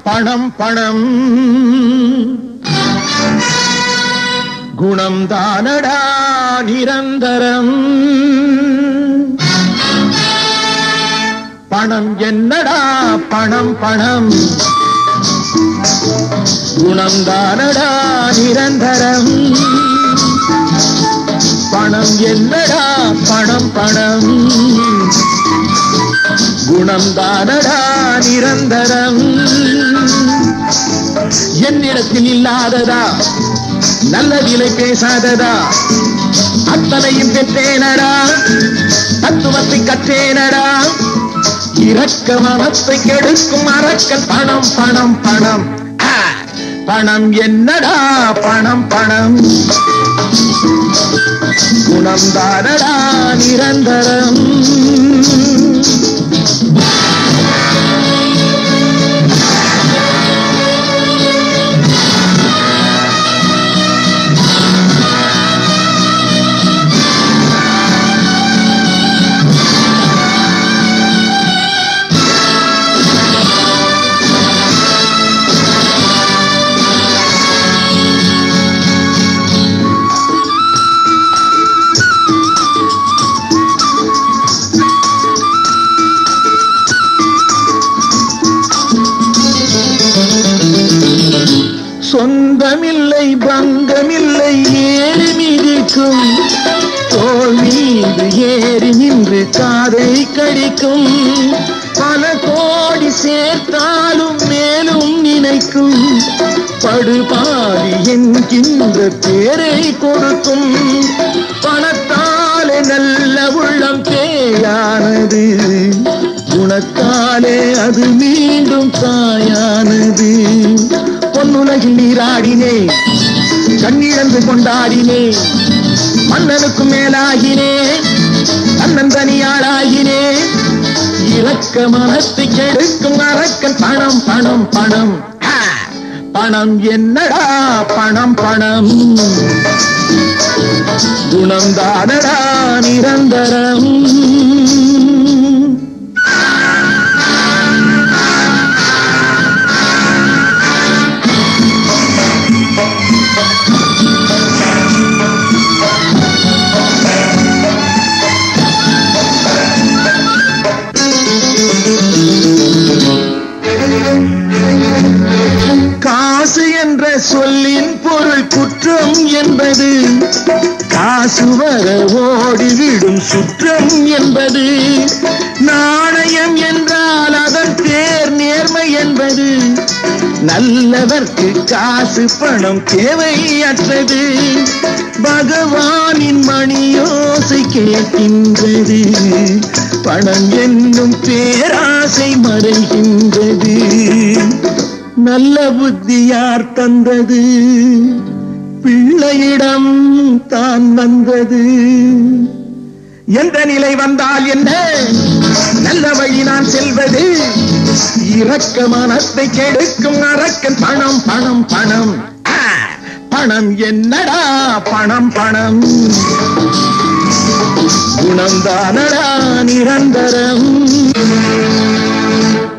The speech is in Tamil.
பணம் பணம் குணம் தானடா நிரந்தரம் பணம் என்னடா பணம் பணம் குணம் தானடா நிரந்தரம் பணம் என்னடா பணம் பணம் குணம் தானடா நிரந்தரம் என்னிடத்தில் இல்லாததா நல்ல விலை பேசாததா அத்தனையும் பெற்றேனடா தத்துவத்தை கற்றேனடா இரக்க மனத்தை கெடுக்கும் அரக்கல் பணம் பணம் பணம் ஆ, பணம் என்னடா பணம் பணம் குணம் தானடா நிரந்தரம் சொந்தமில்லை பங்கமில்லை ஏறி மிதிக்கும் தோல் மீது ஏறி நின்று காதை கடிக்கும் பல கோடி சேர்த்தாலும் மேலும் நினைக்கும் படுபாடி என்கின்ற பேரை கொடுக்கும் பணத்தாலே நல்ல உள்ளம் பேயானது குணத்தாலே அது மீண்டும் தாயானது பொன்னுலகில் நீராடினே கண்ணிழந்து கொண்டாடினே மன்னனுக்கு மேலாகினே தன்னன் தனியாளாகினே இறக்க மனத்தை கெடுக்கும் அரக்கன் பணம் பணம் பணம் ஆ, பணம் என்னடா பணம் பணம் குணம் தானடா நிரந்தரம் காசு என்ற சொல்லின் பொருள் குற்றம் என்பது காசு வர ஓடிவிடும் சுற்றம் என்பது நாணயம் என்றால் அதன் பேர் நேர்மை என்பது நல்லவர்க்கு காசு பணம் தேவையற்றது பகவானின் மணியோசை கேட்கின்றது பணம் என்னும் பேராசை மறைகின்றது நல்ல புத்தி யார் தந்தது பிள்ளையிடம் தான் வந்தது எந்த நிலை வந்தால் என்ன நல்ல வழி நான் செல்வது இரக்க மனத்தை கெடுக்கும் அரக்கன் பணம் பணம் பணம் ஆ, பணம் என்னடா பணம் பணம் குணம் தானடா நிரந்தரம்